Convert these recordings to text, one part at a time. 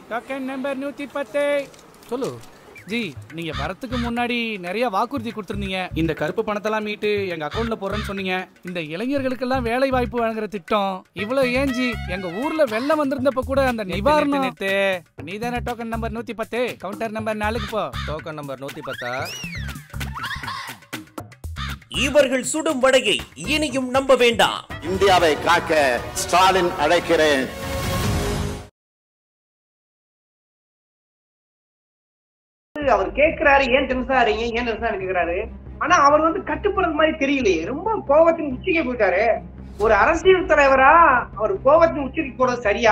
Token number நூத்தி பத்து சொல்லு ஜி நீங்க வரத்துக்கு முன்னாடி நிறைய வாக்குறுதி கொடுத்துருந்தீங்க இந்த கருப்பு பணத்தெல்லாம் மீட்டு எங்க அக்கௌண்ட்ல போடுறேன்னு சொன்னீங்க இந்த இளைஞர்களுக்கெல்லாம் வேலை வாய்ப்பு வழங்குற திட்டம் இவ்வளவு ஏன் ஜி எங்க ஊர்ல வெள்ளம் வந்திருந்தப்ப கூட அந்த நிவாரணம் நீ தானே டோக்கன் நம்பர் நூத்தி பத்து கவுண்டர் நம்பர் நாலுக்கு போ டோக்கன் நம்பர் நூத்தி பத்தா இவர்கள் சுடும் வடையை இனியும் நம்ப வேண்டாம் இந்தியாவை காக்க ஸ்டாலின் அழைக்கிறேன் அவர் கேக்குறாரு ஏன் டென்ஷன் ஆறீங்க ஏன் டென்ஷன் கேக்குறாரு ஆனா அவர் வந்து கட்டுப்படுறது மாதிரி தெரியலையே ரொம்ப கோபத்தின் உச்சிக்கு போயிட்டாரு ஒரு அரசியல் தலைவரா அவர் கோபத்தின் உச்சிக்கு போறது சரியா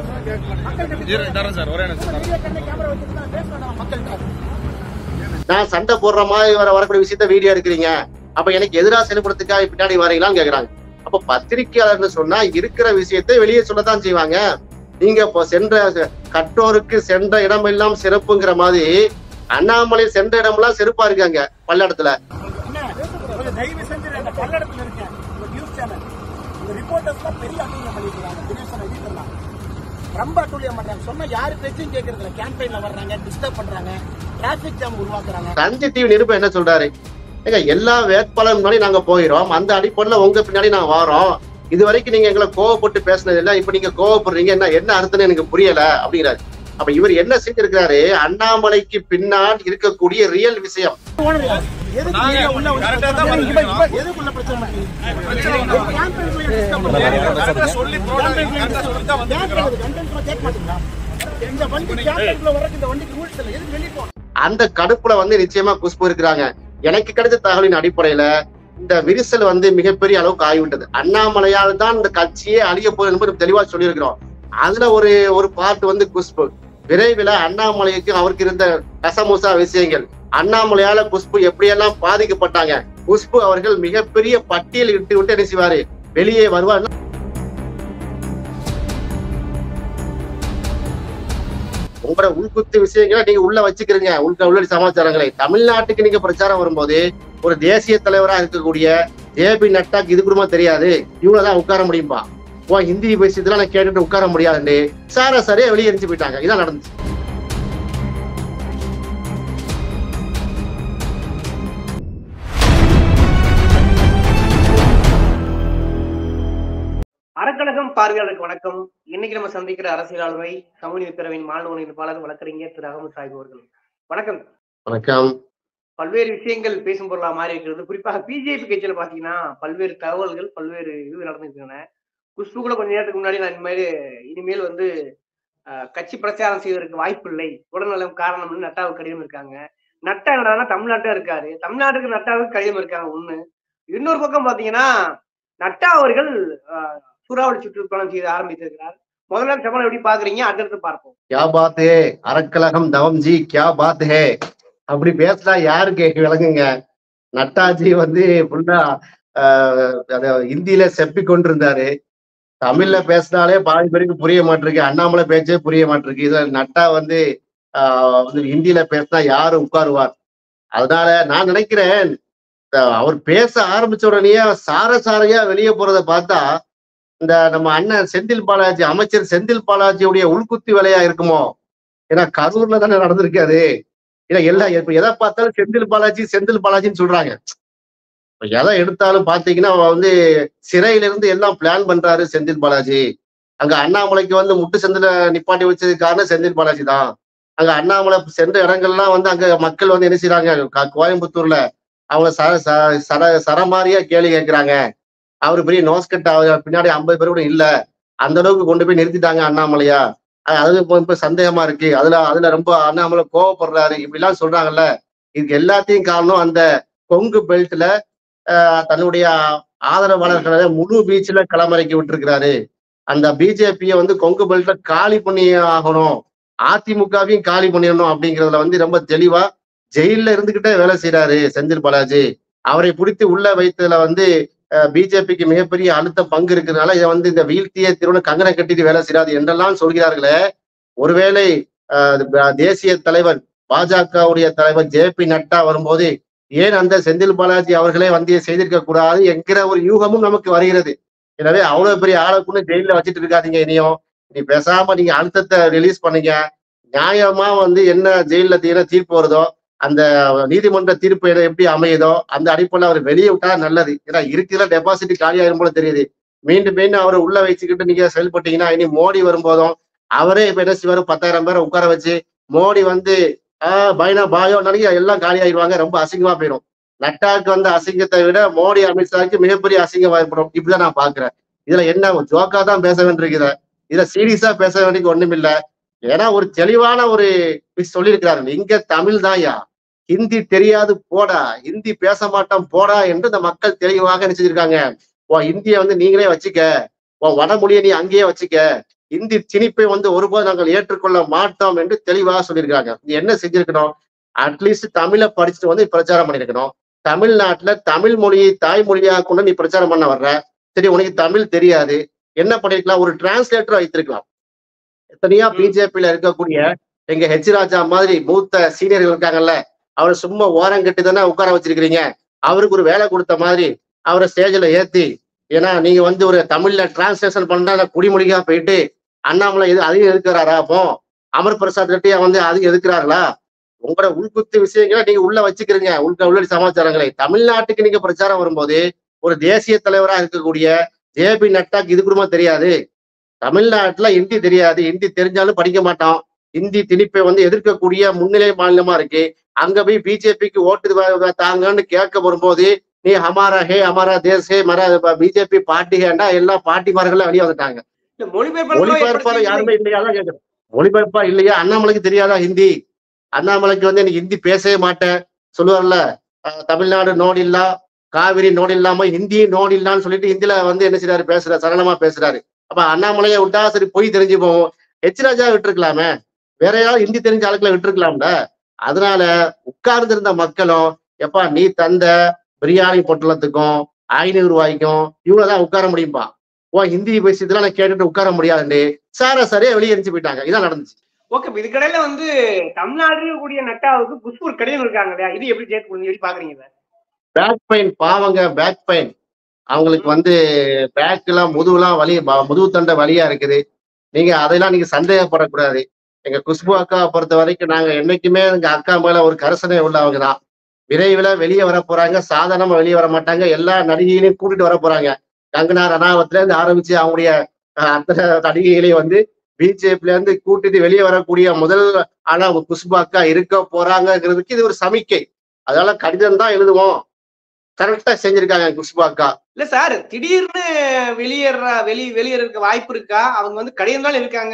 நான் சண்டை போடுற மாதிரி வர வரக்கூடிய விஷயத்த வீடியோ எடுக்கிறீங்க அப்ப எனக்கு எதிராக செயல்படுறதுக்காக பின்னாடி வரீங்களான்னு கேக்குறாங்க அப்ப பத்திரிகையாளர்னு சொன்னா இருக்கிற விஷயத்தை வெளியே சொல்லத்தான் செய்வாங்க நீங்க இப்போ சென்ற கற்றோருக்கு சென்ற இடமெல்லாம் சிறப்புங்கிற மாதிரி அண்ணாமலை சென்ற இடமெல்லாம் சிறப்பா இருக்காங்க பல்லடத்துல தயவு செஞ்சு அந்த பல்லடத்துல இருக்கேன் ஒரு நியூஸ் சேனல் இந்த ரிப்போர்ட்டர்ஸ் தான் பெரிய அட்டூழியம் பண்ணிருக்காங்க தினேசன் எடிட்டர்லாம் ரொம்ப அட்டூழியம் பண்றாங்க சொன்னா யாரு பேச்சும் கேட்கறது இல்ல கேம்பெயின்ல வர்றாங்க டிஸ்டர்ப் பண்றாங்க டிராபிக் ஜாம் உருவாக்குறாங்க ரஞ்சித் டிவி நிருபம் என்ன சொல்றாரு ஏங்க எல்லா வேட்பாளர் முன்னாடி நாங்க போயிரோம் அந்த அடிப்படையில உங்க பின்னாடி நாங்க வாரோம் இது வரைக்கும் நீங்க எங்களை கோவப்பட்டு பேசினது இல்ல இப்ப நீங்க கோவப்படுறீங்க என்ன என்ன அர்த்தம்னு எனக்கு புரியல அப்படிங்கிறாரு அப்ப இவர் என்ன செஞ்சிருக்கிறாரு அண்ணாமலைக்கு பின்னால் இருக்கக்கூடிய ரியல் விஷயம் எதுக்கு நீங்க உள்ள வந்து இவ- இவ- எதுக்குள்ள பிரச்சனை பண்றீங்க? ஒரு campaign போய் disturb பண்றீங்க. Campaign போய் disturb பண்றீங்க. ஏன் கேக்குது? content கூட கேட்க மாட்டீங்களா? இந்த வண்டி campaign குள்ள வர்றதுக்கு இந்த வண்டிக்கு rules இல்லை. எதுக்கு வெளிய போகணும்? அந்த கடுப்புல வந்து நிச்சயமா குஷ்பு இருக்கிறாங்க எனக்கு கிடைச்ச தகவலின் அடிப்படையில இந்த விரிசல் வந்து மிகப்பெரிய அளவுக்கு ஆகிவிட்டது அண்ணாமலையால் தான் இந்த கட்சியே அழிய போகுது என்பது தெளிவா சொல்லியிருக்கிறோம் அதுல ஒரு ஒரு பார்ட் வந்து குஷ்பு விரைவில் அண்ணாமலைக்கு அவருக்கு இருந்த கசமுசா விஷயங்கள் அண்ணாமலையால குஷ்பு எப்படியெல்லாம் பாதிக்கப்பட்டாங்க குஷ்பு அவர்கள் மிகப்பெரிய பட்டியல் இட்டு விட்டு என்ன செய்வாரு வெளியே வருவார் உங்களோட உள்குத்து விஷயங்களை நீங்க உள்ள வச்சுக்கிறீங்க உள்க உள்ளடி சமாச்சாரங்களை தமிழ்நாட்டுக்கு நீங்க பிரச்சாரம் வரும்போது ஒரு தேசிய தலைவரா இருக்கக்கூடிய ஜேபி நட்டாக்கு இது கூடமா தெரியாது இவ்வளவுதான் உட்கார முடியும்பா ஓ ஹிந்தி பேசியதெல்லாம் நான் கேட்டுட்டு உட்கார முடியாதுன்னு சார சரியா வெளியே எரிஞ்சு போயிட்டாங்க இதான் நடந்துச்சு அறக்கழகம் பார்வையாளருக்கு வணக்கம் இன்னைக்கு நம்ம சந்திக்கிற அரசியல் ஆளுமை சமூக நீதி பேரவையின் மாநில ஒருங்கிணைப்பாளர் வழக்கறிஞர் திரு அகமது சாஹிப் அவர்கள் வணக்கம் வணக்கம் பல்வேறு விஷயங்கள் பேசும் பொருளா மாறி இருக்கிறது குறிப்பாக பிஜேபி கட்சியில பாத்தீங்கன்னா பல்வேறு தகவல்கள் பல்வேறு இது நடந்துருக்காங்க குஷ்பு கூட கொஞ்ச நேரத்துக்கு முன்னாடி நான் இனிமேல் இனிமேல் வந்து அஹ், கட்சி பிரச்சாரம் செய்வதற்கு வாய்ப்பு இல்லை உடல்நலம் காரணம்னு நட்டாவுக்கு கடிதம் இருக்காங்க நட்டா என்னடான்னா தமிழ்நாட்டா இருக்காரு தமிழ்நாட்டுக்கு நட்டாவுக்கு கடிதம் இருக்காங்க ஒண்ணு இன்னொரு பக்கம் பாத்தீங்கன்னா நட்டா அவர்கள் அஹ், சூறாவளி சுற்றுப்பயணம் செய்து ஆரம்பித்திருக்கிறார் முதல்ல சம்பளம் எப்படி பாக்குறீங்க அடுத்தடுத்து பார்ப்போம் கியா பாத் ஹே அறக்கழகம் தவம் ஜி கியா பாத் ஹே அப்படி பேசினா யாருக்கு விளங்குங்க நட்டாஜி வந்து ஃபுல்லா அத இந்தியில செப்பி கொண்டிருந்தாரு தமிழ்ல பேசினாலே பாதி பேருக்கு புரிய மாட்டிருக்கு அண்ணாமலை பேச்சே புரிய மாட்டிருக்கு இதுல நட்டா வந்து ஆஹ் வந்து ஹிந்தியில பேசினா யாரு உட்காருவார் அதனால நான் நினைக்கிறேன் அஹ் அவர் பேச ஆரம்பிச்ச உடனேயே சார சாரையா வெளியே போறதை பார்த்தா இந்த நம்ம அண்ணன் செந்தில் பாலாஜி அமைச்சர் செந்தில் பாலாஜியுடைய உள்குத்தி வேலையா இருக்குமோ ஏன்னா கரூர்ல தானே நடந்திருக்காது ஏன்னா எல்லா இப்ப எதை பார்த்தாலும் செந்தில் பாலாஜி செந்தில் பாலாஜின்னு சொல்றாங்க இப்ப எதை எடுத்தாலும் பாத்தீங்கன்னா அவ வந்து சிறையில இருந்து எல்லாம் பிளான் பண்றாரு செந்தில் பாலாஜி அங்க அண்ணாமலைக்கு வந்து முட்டு செந்தில நிப்பாட்டி வச்சதுக்கு காரணம் செந்தில் பாலாஜி தான் அங்க அண்ணாமலை சென்ற இடங்கள்லாம் வந்து அங்க மக்கள் வந்து என்ன செய்றாங்க க- கோயம்புத்தூர்ல அவங்க சர ச- சர சரமாரியா கேள்வி கேட்கிறாங்க அவர் பெரிய நோஸ்கட் பின்னாடி ஐம்பது பேர் கூட இல்ல அந்த அளவுக்கு கொண்டு போய் நிறுத்திட்டாங்க அண்ணாமலையா அஹ் அது இப்ப இப்ப சந்தேகமா இருக்கு அதுல அதுல ரொம்ப அண்ணாமலை கோவப்படுறாரு இப்படி எல்லாம் சொல்றாங்கல்ல இதுக்கு எல்லாத்தையும் காரணம் அந்த கொங்கு பெல்ட்ல தன்னுடைய ஆதரவாளர்களை முழு பீச்ல களமிறக்கி விட்டுருக்கிறாரு அந்த பிஜேபியை வந்து கொங்கு பெல்ட்ல காலி பண்ணி ஆகணும் அதிமுகவையும் காலி பண்ணிடணும் அப்படிங்கிறதுல வந்து ரொம்ப தெளிவா ஜெயில்ல இருந்துகிட்டே வேலை செய்யறாரு செந்தில் பாலாஜி அவரை பிடித்து உள்ள வைத்ததுல வந்து பிஜேபிக்கு மிகப்பெரிய அழுத்த பங்கு இருக்கிறதுனால இதை வந்து இந்த வீழ்த்திய திருவண்ண கங்கணம் கட்டிட்டு வேலை செய்யாது என்றெல்லாம் சொல்கிறார்களே ஒருவேளை அஹ், ப- தேசிய தலைவர் பாஜகவுடைய தலைவர் ஜே பி நட்டா வரும்போது ஏன் அந்த செந்தில் பாலாஜி அவர்களே வந்து செய்திருக்க கூடாது என்கிற ஒரு யூகமும் நமக்கு வருகிறது எனவே அவ்வளவு பெரிய ஆளை கொண்டு ஜெயில வச்சுட்டு இருக்காதீங்க இனியும் நீ பேசாம நீங்க அழுத்தத்தை ரிலீஸ் பண்ணீங்க நியாயமா வந்து என்ன ஜெயில தீர தீர்ப்பு வருதோ அந்த நீதிமன்ற தீர்ப்பு எது எப்படி அமையுதோ அந்த அடிப்படையில் அவர் வெளியே விட்டா நல்லது ஏன்னா இருக்கிற டெபாசிட் காலியாகும் போல தெரியுது மீண்டும் மீண்டும் அவரை உள்ள வச்சுக்கிட்டு நீங்க செயல்பட்டீங்கன்னா இனி மோடி வரும்போதும் அவரே இப்ப என்ன செய்வாரு பத்தாயிரம் பேரை உட்கார வச்சு மோடி வந்து ஆஹ் பைனா பாயோ நிறைய எல்லாம் காலி ஆயிடுவாங்க ரொம்ப அசிங்கமா போயிடும் நட்டாக்கு வந்த அசிங்கத்தை விட மோடி அமித்ஷாக்கு மிகப்பெரிய அசிங்கம் ஏற்படும் இப்படிதான் நான் பாக்குறேன் இதுல என்ன ஜோக்கா தான் பேச வேண்டியிருக்குது இதுல சீரியஸா பேச வேண்டியது ஒண்ணும் இல்ல ஏன்னா ஒரு தெளிவான ஒரு சொல்லியிருக்கிறாரு இங்க தமிழ் தான்யா ஹிந்தி தெரியாது போடா ஹிந்தி பேச மாட்டோம் போடா என்று இந்த மக்கள் தெளிவாக நினைச்சிருக்காங்க உன் ஹிந்தியை வந்து நீங்களே வச்சுக்க உன் வடமொழியை நீ அங்கேயே வச்சுக்க இந்தி திணிப்பை வந்து ஒருபோது நாங்கள் ஏற்றுக்கொள்ள மாட்டோம் என்று தெளிவாக சொல்லியிருக்காங்க நீ என்ன செஞ்சிருக்கணும் அட்லீஸ்ட் தமிழை படிச்சுட்டு வந்து பிரச்சாரம் பண்ணிருக்கணும் தமிழ்நாட்டுல தமிழ் மொழியை தாய்மொழியாக கொண்டு நீ பிரச்சாரம் பண்ண வர்ற சரி உனக்கு தமிழ் தெரியாது என்ன பண்ணிருக்கலாம் ஒரு டிரான்ஸ்லேட்டர் வைத்திருக்கலாம் எத்தனையோ பிஜேபியில இருக்கக்கூடிய எங்க ஹெச் ராஜா மாதிரி மூத்த சீனியர்கள் இருக்காங்கல்ல அவரை சும்மா ஓரம் கட்டி தானே உட்கார வச்சிருக்கிறீங்க அவருக்கு ஒரு வேலை கொடுத்த மாதிரி அவரை ஸ்டேஜ்ல ஏத்தி ஏன்னா நீங்க வந்து ஒரு தமிழ்ல டிரான்ஸ்லேஷன் பண்ணா குடிமொழிக்கா போயிட்டு அண்ணாமலை எது அதையும் எதுக்குறாரா அப்போ அமர் பிரசாத் ரெட்டியா வந்து அதையும் எதுக்குறாங்களா உங்களோட உள்குத்து விஷயங்களை நீங்க உள்ள வச்சுக்கிறீங்க உள்க உள்ளடி சமாச்சாரங்களை தமிழ்நாட்டுக்கு நீங்க பிரச்சாரம் வரும்போது ஒரு தேசிய தலைவரா இருக்கக்கூடிய ஜேபி நட்டாக்கு இது கூடமா தெரியாது தமிழ்நாட்டுல ஹிந்தி தெரியாது ஹிந்தி தெரிஞ்சாலும் படிக்க மாட்டோம் ஹிந்தி திணிப்பை வந்து எதிர்க்கக்கூடிய முன்னிலை மாநிலமா இருக்கு அங்க போய் பிஜேபிக்கு ஓட்டு வ- வ- தாங்கன்னு கேட்க வரும்போது நீ ஹமாரா ஹே ஹமாரா தேஸ் ஹே மரா பிஜேபி பார்ட்டி ஹேண்டா எல்லா பார்ட்டிமார்களும் வெளியே வந்துட்டாங்க இல்ல மொழிபெயர்ப்பாளர்களும் மொழிபெயர்ப்பாளர் ஏற்படுத்தி- யாருமே இல்லையா தான் கேட்கிறேன் மொழிபெயர்ப்பா இல்லையா அண்ணாமலைக்கு தெரியாதா ஹிந்தி அண்ணாமலைக்கு வந்து எனக்கு ஹிந்தி பேசவே மாட்டேன் சொல்லுவார்ல அஹ், தமிழ்நாடு நோடு இல்லா காவிரி நோடு இல்லாம ஹிந்தி நோடு இல்லான்னு சொல்லிட்டு ஹிந்தில வந்து என்ன செய்றாரு பேசுறாரு சரளமா பேசுறாரு அப்ப அண்ணாமலையை விட்டா சரி பொய் தெரிஞ்சு போவோம் எச் ராஜா விட்டுருக்கலாமே வேற யாராவது ஹிந்தி தெரிஞ்ச ஆளுக்களை விட்டுருக்கலாம்ல அதனால உட்கார்ந்து இருந்த மக்களும் எப்பா நீ தந்த பிரியாணி பொட்டலத்துக்கும் ஐநூறு ரூபாய்க்கும் இவ்வளவுதான் உட்கார முடியும்பா ஓ ஹிந்தி பேசியதுலாம் நான் கேட்டுட்டு உட்கார முடியாதுன்னு சார சரியா வெளியே எரிஞ்சு போயிட்டாங்க இதான் நடந்துச்சு ஓகே இப்ப இதுக்கடையில வந்து தமிழ்நாட்டில் கூடிய நட்டாவுக்கு குஷ்பூர் கடையில் இருக்காங்க இல்லையா இது எப்படி சேர்த்து கொடுங்க எப்படி பாக்குறீங்க இதை? பேக் பெயின் பாவங்க பேக் பெயின் அவங்களுக்கு வந்து பேக் எல்லாம் முதுகுலாம் வலி ப- முதுகு தண்டை வலியா இருக்குது நீங்க அதெல்லாம் நீங்க சந்தேகப்படக்கூடாது எங்க குஷ்பு அக்காவை பொறுத்த வரைக்கும் நாங்க என்னைக்குமே எங்க அக்கா மேல ஒரு கரிசனை உள்ளவங்க தான் விரைவில் வெளியே வர போறாங்க சாதாரணமா வெளியே வர மாட்டாங்க எல்லா நடிகைகளையும் கூட்டிட்டு வர போறாங்க கங்கனா ரணாவத்துல இருந்து ஆரம்பிச்சு அவங்களுடைய அஹ், அத்தனை நடிகைகளையும் வந்து பிஜேபில இருந்து கூட்டிட்டு வெளியே வரக்கூடிய முதல் ஆனா குஷ்பு அக்கா இருக்க போறாங்கிறதுக்கு இது ஒரு சமிக்கை அதனால கடிதம் தான் எழுதுவோம் கரெக்டா செஞ்சிருக்காங்க குஷ்பு அக்கா இல்ல சார் திடீர்னு வெளியேற வெளி வெளியேறதுக்கு வாய்ப்பு இருக்கா அவங்க வந்து கடையில் தான் இருக்காங்க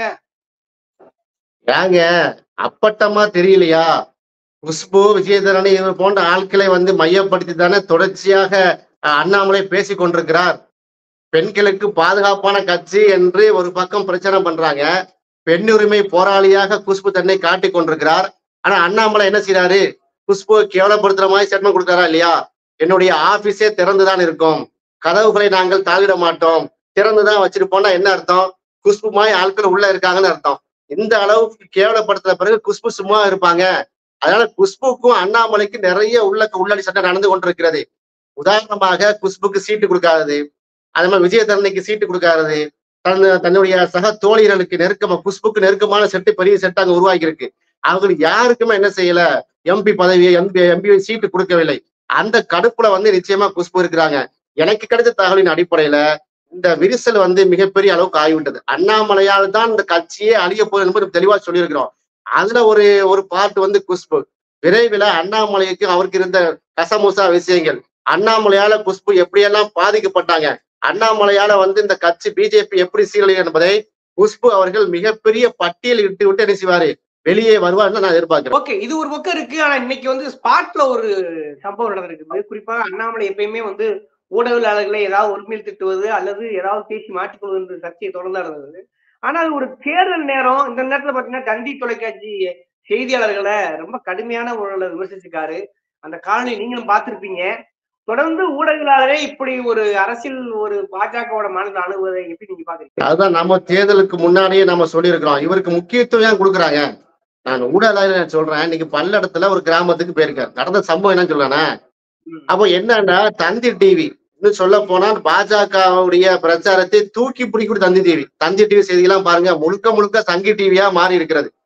ஏங்க அப்பட்டமா தெரியலையா குஷ்பு விஜயதரணி இவர் போன்ற ஆட்களை வந்து மையப்படுத்தி தானே தொடர்ச்சியாக அஹ், அண்ணாமலை பேசிக் கொண்டிருக்கிறார் பெண்களுக்கு பாதுகாப்பான கட்சி என்று ஒரு பக்கம் பிரச்சனை பண்றாங்க பெண் உரிமை போராளியாக குஷ்பு தன்னை காட்டிக் கொண்டிருக்கிறார் ஆனா அண்ணாமலை என்ன செய்யறாரு குஷ்பு கேவலப்படுத்துற மாதிரி ஸ்டேட்மெண்ட் கொடுத்தாரா இல்லையா என்னுடைய ஆபீஸே திறந்துதான் இருக்கும் கதவுகளை நாங்கள் தாளிட மாட்டோம் திறந்துதான் வச்சிருப்போம்னா என்ன அர்த்தம் குஷ்பு மாதிரி ஆட்கள் உள்ள இருக்காங்கன்னு அர்த்தம் இந்த அளவுக்கு கேவலப்படுத்தின பிறகு குஷ்பு சும்மா இருப்பாங்க அதனால குஷ்புக்கும் அண்ணாமலைக்கும் நிறைய உள்ள உள்ளடி சட்டை நடந்து கொண்டிருக்கிறது உதாரணமாக குஷ்புக்கு சீட்டு கொடுக்காதது அதே மாதிரி விஜயதரணிக்கு சீட்டு கொடுக்காதது தன் தன்னுடைய சக தோழிகளுக்கு நெருக்கமா குஷ்புக்கு நெருக்கமான செட்டு பெரிய செட்டு அங்க உருவாக்கி இருக்கு அவங்களுக்கு யாருக்குமே என்ன செய்யல எம்பி பதவியை எம்பி எம்பி சீட்டு கொடுக்கவில்லை அந்த கடுப்புல வந்து நிச்சயமா குஷ்பு இருக்கிறாங்க எனக்கு கிடைச்ச தகவலின் அடிப்படையில இந்த விரிசல் வந்து மிகப்பெரிய அளவுக்கு ஆகிவிட்டது அண்ணாமலையால் தான் இந்த கட்சியே அழிய போகுது என்பது தெளிவா சொல்லியிருக்கிறோம் அதுல ஒரு ஒரு பார்ட் வந்து குஷ்பு விரைவில் அண்ணாமலைக்கு அவருக்கு இருந்த கசமுசா விஷயங்கள் அண்ணாமலையால குஷ்பு எப்படியெல்லாம் பாதிக்கப்பட்டாங்க அண்ணாமலையால வந்து இந்த கட்சி பிஜேபி எப்படி சீரழியும் என்பதை குஷ்பு அவர்கள் மிகப்பெரிய பட்டியல் இட்டு விட்டு என்ன செய்வாரு வெளியே வருவார்னு நான் எதிர்பார்க்கிறேன் ஓகே இது ஒரு பக்கம் இருக்கு ஆனா இன்னைக்கு வந்து ஸ்பாட்ல ஒரு சம்பவம் நடந்திருக்கு குறிப்பா அண்ணாமலை எப்பயுமே வந்து ஊடகவியலாளர்களை ஏதாவது ஒருமையில் திட்டுவது அல்லது ஏதாவது பேசி மாட்டிக்கொள்வது என்ற சர்ச்சையை தொடர்ந்து நடந்தது ஆனால் ஒரு தேர்தல் நேரம் இந்த நேரத்துல பாத்தீங்கன்னா தந்தி தொலைக்காட்சி செய்தியாளர்களை ரொம்ப கடுமையான முறையில் விமர்சிச்சிருக்காரு அந்த காலனி நீங்களும் பார்த்திருப்பீங்க தொடர்ந்து ஊடகவியலாளரே இப்படி ஒரு அரசியல் ஒரு பாஜகவோட மாநில அணுகுவதை எப்படி நீங்க பாக்குறீங்க அதுதான் நம்ம தேர்தலுக்கு முன்னாடியே நம்ம சொல்லியிருக்கிறோம் இவருக்கு முக்கியத்துவம் ஏன் கொடுக்குறாங்க நான் ஊடகவியலாளர் சொல்றேன் இன்னைக்கு பல்லடத்துல ஒரு கிராமத்துக்கு போயிருக்கேன் நடந்த சம்பவம் என்னன்னு சொல்றேன்னா ம். அப்போ என்னன்னா தந்தி டிவி இன்னும் சொல்ல போனா பாஜகவுடைய பிரச்சாரத்தை தூக்கி பிடிக்கூட தந்தி டிவி தந்தி டிவி செய்தியெல்லாம் பாருங்க முழுக்க முழுக்க சங்கி டிவியா மாறி இருக்கிறது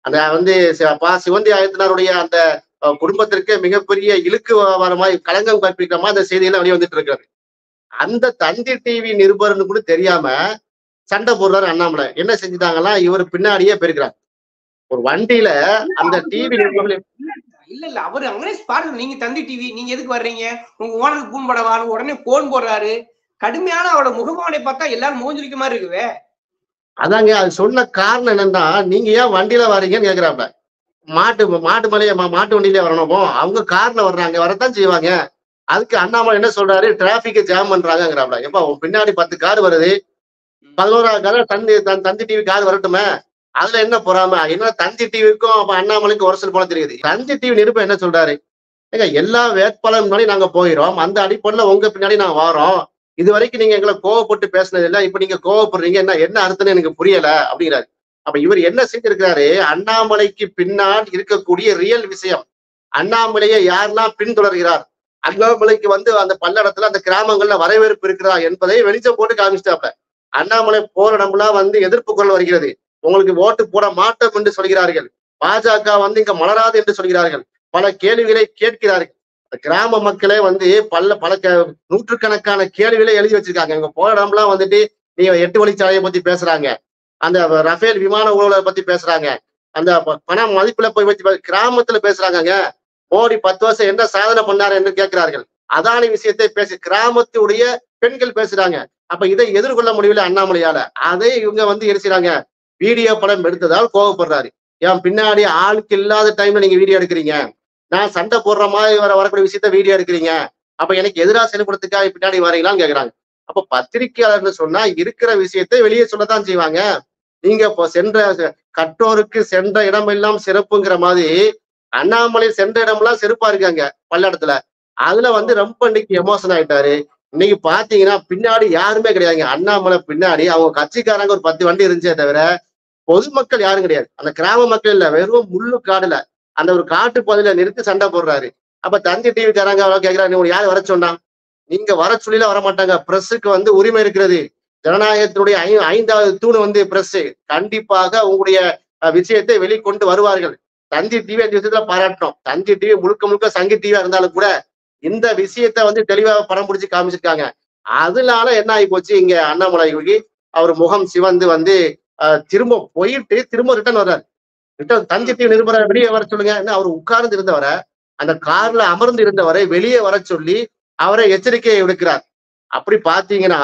அந்த வந்து சி- பா சிவந்தி ஆயத்தினாருடைய அந்த அஹ், குடும்பத்திற்கு மிகப்பெரிய இழுக்கு வரமாய் களங்கம் கற்பிக்கிற அந்த செய்தியெல்லாம் வெளியே வந்துட்டு இருக்கிறது அந்த தந்தி டிவி நிருபர்னு கூட தெரியாம சண்டை போடுறாரு அண்ணாமலை என்ன செஞ்சுட்டாங்கன்னா இவர் பின்னாடியே போயிருக்கிறார் ஒரு வண்டியில அந்த டிவி நிருபர்கள் இல்ல இல்ல அவரு அங்கே பாருங்க நீங்க தந்தி டிவி நீங்க எதுக்கு வர்றீங்க உங்க ஓனருக்கு பூன் படவாரு உடனே போன் போடுறாரு கடுமையான அவரோட முகபாவனை பார்த்தா எல்லாரும் மூஞ்சிருக்க மாதிரி இருக்குவே அதாங்க அது சொன்ன காரணம் என்னன்னா நீங்க ஏன் வண்டியில வர்றீங்கன்னு கேக்குறாங்க மாட்டு மாட்டு மலைய மாட்டு வண்டியில வரணுமோ அவங்க கார்ல வர்றாங்க வரத்தான் செய்வாங்க அதுக்கு அண்ணாமலை என்ன சொல்றாரு டிராபிக் ஜாம் பண்றாங்கிறாப்ல எப்ப உன் பின்னாடி பத்து கார் வருது பதினோராவது கார் தந்தி தன் தந்தி டிவி கார் வரட்டுமே அதுல என்ன பொறாம என்ன தந்தி டிவிக்கும் அப்ப அண்ணாமலைக்கு உரசல் போல தெரியுது தந்தி டிவி நிருபம் என்ன சொல்றாரு ஏங்க எல்லா வேட்பாளர் முன்னாடி நாங்க போயிடும் அந்த அடிப்படையில உங்க பின்னாடி நாங்க வரோம் இது வரைக்கும் நீங்க எங்களை கோவப்பட்டு பேசினது இல்ல இப்ப நீங்க கோவப்படுறீங்க என்ன என்ன அர்த்தம்னு எனக்கு புரியல அப்படிங்கிறாரு அப்ப இவர் என்ன செஞ்சிருக்கிறாரு அண்ணாமலைக்கு பின்னால் இருக்கக்கூடிய ரியல் விஷயம் அண்ணாமலையை யாரெல்லாம் பின்தொடர்கிறார் அண்ணாமலைக்கு வந்து அந்த பல்லடத்துல அந்த கிராமங்கள்ல வரவேற்பு இருக்கிறா என்பதை வெளிச்சம் போட்டு காமிச்சிட்டாப்ல அண்ணாமலை போற இடம்லாம் வந்து எதிர்ப்பு குரல் வருகிறது உங்களுக்கு ஓட்டு போட மாட்டோம் என்று சொல்கிறார்கள் பாஜக வந்து இங்க மலராது என்று சொல்கிறார்கள் பல கேள்விகளை கேட்கிறார்கள் அந்த கிராம மக்களே வந்து பல பல க- நூற்றுக்கணக்கான கேள்விகளை எழுதி வச்சிருக்காங்க இங்க போற இடம்லாம் வந்துட்டு நீங்க எட்டு வழிச்சாலையை பத்தி பேசுறாங்க அந்த ரஃபேல் விமான ஊழலை பத்தி பேசுறாங்க அந்த ப- பண மதிப்புல போய் வச்சு பே- கிராமத்துல பேசுறாங்கங்க மோடி பத்து வருஷம் என்ன சாதனை பண்ணாரு என்று கேட்கிறார்கள் அதானி விஷயத்தை பேசி கிராமத்துடைய பெண்கள் பேசுறாங்க அப்ப இதை எதிர்கொள்ள முடியல அண்ணாமலையால அதை இவங்க வந்து என்ன செய்றாங்க வீடியோ படம் எடுத்ததால் கோவப்படுறாரு ஏன் பின்னாடி ஆளுக்கு இல்லாத டைம்ல நீங்க வீடியோ எடுக்கிறீங்க நான் சண்டை போடுற மாதிரி வர வரக்கூடிய விஷயத்த வீடியோ எடுக்கிறீங்க அப்ப எனக்கு எதிராக செயல்படுறதுக்காக பின்னாடி வரீங்களான்னு கேக்குறாங்க அப்ப பத்திரிகையாளர்னு சொன்னா இருக்கிற விஷயத்தை வெளியே சொல்லத்தான் செய்வாங்க நீங்க இப்போ சென்ற கற்றோருக்கு சென்ற இடமெல்லாம் சிறப்புங்கிற மாதிரி அண்ணாமலை சென்ற இடமெல்லாம் சிறப்பா இருக்காங்க பல்லடத்துல அதுல வந்து ரொம்ப இன்னைக்கு எமோஷன் ஆயிட்டாரு இன்னைக்கு பாத்தீங்கன்னா பின்னாடி யாருமே கிடையாதுங்க அண்ணாமலை பின்னாடி அவங்க கட்சிக்காரங்க ஒரு பத்து வண்டி இருந்துச்சே தவிர பொதுமக்கள் யாரும் கிடையாது அந்த கிராம மக்கள் இல்ல வெறும் முள்ளு காடுல அந்த ஒரு காட்டு பகுதியில நிறுத்தி சண்டை போடுறாரு அப்ப தந்தி டிவிக்காரங்க கேக்குறாங்க நீங்க யாரு வர சொன்னா நீங்க வர சொல்லில வர மாட்டாங்க பிரஸுக்கு வந்து உரிமை இருக்கிறது ஜனநாயகத்தினுடைய ஐ ஐந்தாவது தூண் வந்து பிரஸ் கண்டிப்பாக உங்களுடைய அஹ், விஷயத்தை வெளிக்கொண்டு வருவார்கள் தந்தி டிவி அந்த விஷயத்துல பாராட்டணும் தந்தி டிவி முழுக்க முழுக்க சங்கி டிவியா இருந்தாலும் கூட இந்த விஷயத்த வந்து தெளிவா படம் பிடிச்சு காமிச்சிருக்காங்க அதனால என்ன ஆகி போச்சு இங்க அண்ணாமலைக்கு அவர் முகம் சிவந்து வந்து அஹ், திரும்ப போயிட்டு திரும்ப ரிட்டர்ன் வர்றாரு ரிட்டர்ன் தந்தி டிவி நிருபரை வெளியே வர சொல்லுங்க என்ன அவர் உட்கார்ந்து இருந்தவரை அந்த கார்ல அமர்ந்து இருந்தவரை வெளியே வர சொல்லி அவரை எச்சரிக்கையை விடுக்கிறார் அப்படி பாத்தீங்கன்னா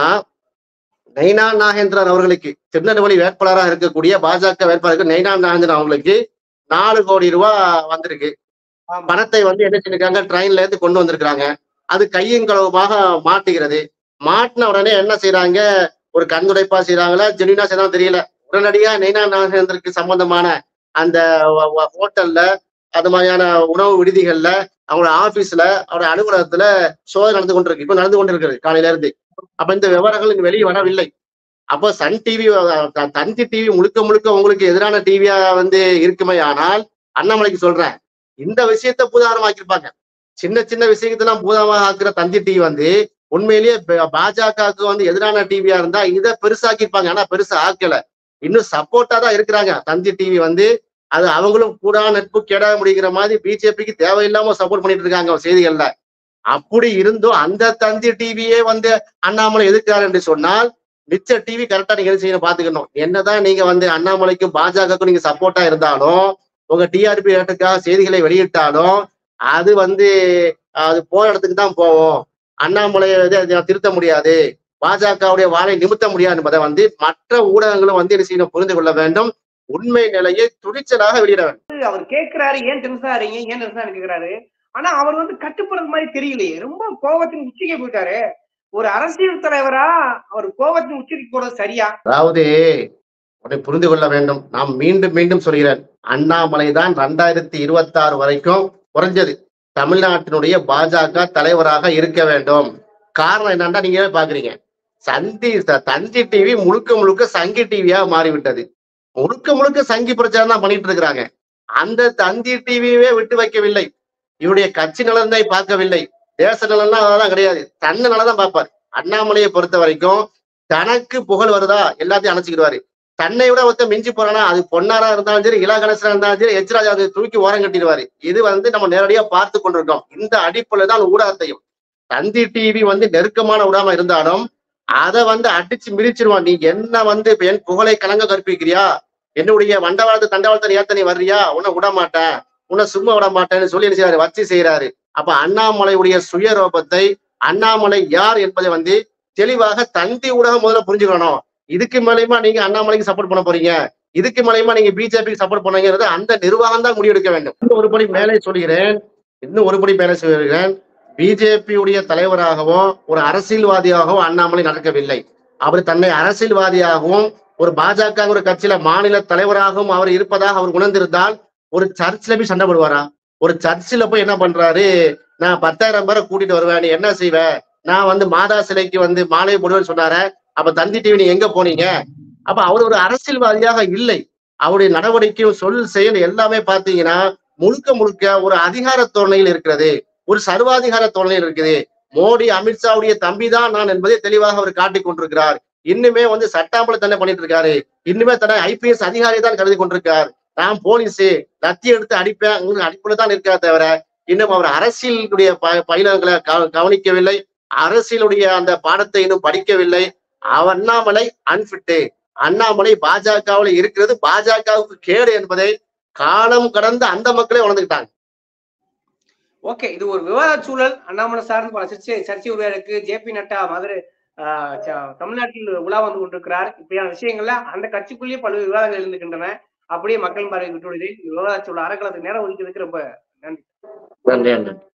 நைனா நாகேந்திரன் அவர்களுக்கு திருநெல்வேலி வேட்பாளராக இருக்கக்கூடிய பாஜக வேட்பாளருக்கு நைனா நாகேந்திரன் அவங்களுக்கு நாலு கோடி ரூபாய் வந்திருக்கு ஆமா. பணத்தை வந்து என்ன செஞ்சிருக்காங்க ட்ரெயின்ல இருந்து கொண்டு வந்திருக்காங்க அது கையும் களவுமாக மாட்டுகிறது மாட்டின உடனே என்ன செய்யறாங்க ஒரு கண்துடைப்பா செய்யறாங்களா ஜெனினா செய்யறாங்க தெரியல உடனடியா நைனா நாகேந்திரனுக்கு சம்பந்தமான அந்த வ- வ- ஹோட்டல்ல அது மாதிரியான உணவு விடுதிகள்ல அவங்களோட ஆபீஸ்ல அவரோட அலுவலகத்துல சோதனை நடந்து கொண்டிருக்கு இப்ப நடந்து கொண்டிருக்கிறது காலையில இருந்து அப்ப இந்த விவரங்கள் இங்க வெளியே வரவில்லை அப்போ சன் டிவி தந்தி டிவி முழுக்க முழுக்க உங்களுக்கு எதிரான டிவியா வந்து இருக்குமே ஆனால் அண்ணாமலைக்கு சொல்றேன் இந்த விஷயத்த பூதாகரமாக்கியிருப்பாங்க சின்ன சின்ன விஷயத்தெல்லாம் பூதாகமாக ஆக்குற தந்தி டிவி வந்து உண்மையிலேயே ப- பாஜகவுக்கு வந்து எதிரான டிவியா இருந்தா இதை பெருசாக்கியிருப்பாங்க ஆனா பெருசா ஆக்கல இன்னும் சப்போர்ட்டா தான் இருக்கிறாங்க தந்தி டிவி வந்து அது அவங்களும் கூட நட்பு கெட முடிகிற மாதிரி பிஜேபிக்கு தேவையில்லாம சப்போர்ட் பண்ணிட்டு இருக்காங்க செய்திகள்ல அப்படி இருந்தும் அந்த தந்தி டிவியே வந்து அண்ணாமலை எதிர்க்கிறார் என்று சொன்னால் மிச்ச டிவி கரெக்டா நீங்க என்ன செய்யணும் பாத்துக்கணும் என்னதான் நீங்க வந்து அண்ணாமலைக்கும் பாஜகவுக்கும் நீங்க சப்போர்ட்டா இருந்தாலும் உங்க டிஆர்பி ரேட்டுக்காக செய்திகளை வெளியிட்டாலும் அது வந்து அது போற இடத்துக்கு தான் போவோம் அண்ணாமலையை வந்து அதை திருத்த முடியாது பாஜகவுடைய வாழை நிமித்த முடியாது என்பதை வந்து மற்ற ஊடகங்களும் வந்து என்ன செய்யணும் புரிந்து கொள்ள வேண்டும் உண்மை நிலையை துணிச்சலாக வெளியிட வேண்டும் அவர் கேக்குறாரு ஏன் டென்ஷன் ஆறீங்க ஏன் டென்ஷன் கேக்குறாரு ஆனா அவர் வந்து கட்டுப்படுற மாதிரி தெரியலையே ரொம்ப கோபத்தின் உச்சிக்கு போயிட்டாரு ஒரு அரசியல் தலைவரா அவர் கோபத்தின் உச்சிக்கு போறது சரியா அதாவது உன்னை புரிந்து கொள்ள வேண்டும் நாம் மீண்டும் மீண்டும் சொல்கிறேன் அண்ணாமலை தான் ரெண்டாயிரத்தி இருபத்தி ஆறு வரைக்கும் குறைஞ்சது தமிழ்நாட்டினுடைய பாஜக தலைவராக இருக்க வேண்டும் காரணம் என்னன்னா நீங்களே பாக்குறீங்க சந்தி த- தந்தி டிவி முழுக்க முழுக்க சங்கி டிவியா மாறிவிட்டது முழுக்க முழுக்க சங்கி பிரச்சாரம் தான் பண்ணிட்டு இருக்கிறாங்க அந்த தந்தி டிவியவே விட்டு வைக்கவில்லை இவருடைய கட்சி நலனை பார்க்கவில்லை தேச நலன்லாம் அதெல்லாம் கிடையாது தன்ன நலன் தான் பார்ப்பார் அண்ணாமலையை பொறுத்த வரைக்கும் தனக்கு புகழ் வருதா எல்லாத்தையும் அணைச்சிக்கிடுவாரு தன்னை விட ஒருத்தன் மிஞ்சி போறானா அது பொன்னாரா இருந்தாலும் சரி இலா கணேசனா இருந்தாலும் சரி எச் ராஜா அதை தூக்கி ஓரம் கட்டிடுவாரு இது வந்து நம்ம நேரடியா பார்த்து கொண்டிருக்கோம் இந்த அடிப்படையில் தான் ஊடகத்தையும் தந்தி டிவி வந்து நெருக்கமான ஊடகமா இருந்தாலும் அதை வந்து அடிச்சு மிதிச்சிருவான் நீ என்ன வந்து இப்ப என் புகழை கலங்க கற்பிக்கிறியா என்னுடைய வண்டவாளத்து தண்டவாளத்தை ஏத்த நீ வர்றியா உன்னை விட மாட்டேன் உன்னை சும்மா விட மாட்டேன்னு சொல்லி என்ன செய்யறாரு வச்சு செய்யறாரு அப்ப அண்ணாமலையுடைய சுயரூபத்தை அண்ணாமலை யார் என்பதை வந்து தெளிவாக தந்தி ஊடகம் முதல்ல புரிஞ்சுக்கணும் இதுக்கு மேலயுமா நீங்க அண்ணாமலைக்கு சப்போர்ட் பண்ண போறீங்க இதுக்கு மேலயுமா நீங்க பிஜேபிக்கு சப்போர்ட் பண்ணீங்கிறது அந்த நிர்வாகம் தான் முடிவெடுக்க வேண்டும் இன்னும் ஒருபடி மேலே சொல்கிறேன் இன்னும் ஒருபடி மேலே சொல்கிறேன் பிஜேபியுடைய தலைவராகவும் ஒரு அரசியல்வாதியாகவும் அண்ணாமலை நடக்கவில்லை அவர் தன்னை அரசியல்வாதியாகவும் ஒரு பாஜக ஒரு கட்சியில மாநில தலைவராகவும் அவர் இருப்பதாக அவர் உணர்ந்திருந்தால் ஒரு சர்ச்சில் போய் சண்டை போடுவாரா ஒரு சர்ச்சில் போய் என்ன பண்றாரு நான் பத்தாயிரம் பேரை கூட்டிட்டு வருவேன் நீ என்ன செய்வ நான் வந்து மாதா சிலைக்கு வந்து மாலை போடுவேன்னு சொன்னார அப்ப தந்தி டிவி நீ எங்க போனீங்க அப்ப அவர் ஒரு அரசியல்வாதியாக இல்லை அவருடைய நடவடிக்கையும் சொல் செயல் எல்லாமே பாத்தீங்கன்னா முழுக்க முழுக்க ஒரு அதிகார தோரணையில் இருக்கிறது ஒரு சர்வாதிகார தோரணையில் இருக்குது மோடி அமித்ஷாவுடைய தம்பி தான் நான் என்பதை தெளிவாக அவர் காட்டிக் கொண்டிருக்கிறார் இன்னுமே வந்து சட்டாம்பல தானே பண்ணிட்டு இருக்காரு இன்னுமே தன்னை ஐபிஎஸ் அதிகாரி தான் கருதி கொண்டிருக்கார் நான் போலீஸ் லத்தி எடுத்து அடிப்பேன் உங்களுக்கு அடிப்புல தான் இருக்கா தவிர இன்னும் அவர் அரசியலுடைய ப- பயிலங்களை கவ- கவனிக்கவில்லை அரசியலுடைய அந்த பாடத்தை இன்னும் படிக்கவில்லை அவர் அண்ணாமலை அன்பிட்டு அண்ணாமலை பாஜகவில் இருக்கிறது பாஜகவுக்கு கேடு என்பதை காலம் கடந்த அந்த மக்களே உணர்ந்துக்கிட்டாங்க ஓகே இது ஒரு விவாத சூழல் அண்ணாமலை சார்ந்து பல சர்ச்சை சர்ச்சை உருவாயிருக்கு ஜேபி நட்டா மதுரை ஆஹ், ச- தமிழ்நாட்டில் உலா வந்து கொண்டிருக்கிறார் இப்படியான விஷயங்கள்ல அந்த கட்சிக்குள்ளேயே பல விவாதங்கள் இருந்துகின்றன அப்படியே மக்கள் பார்வை விட்டு விடுது இந்த விவாத சூழல் அறக்கலத்துக்கு நேரம் ஒதுக்கிறதுக்கு ரொம்ப நன்றி நன்றி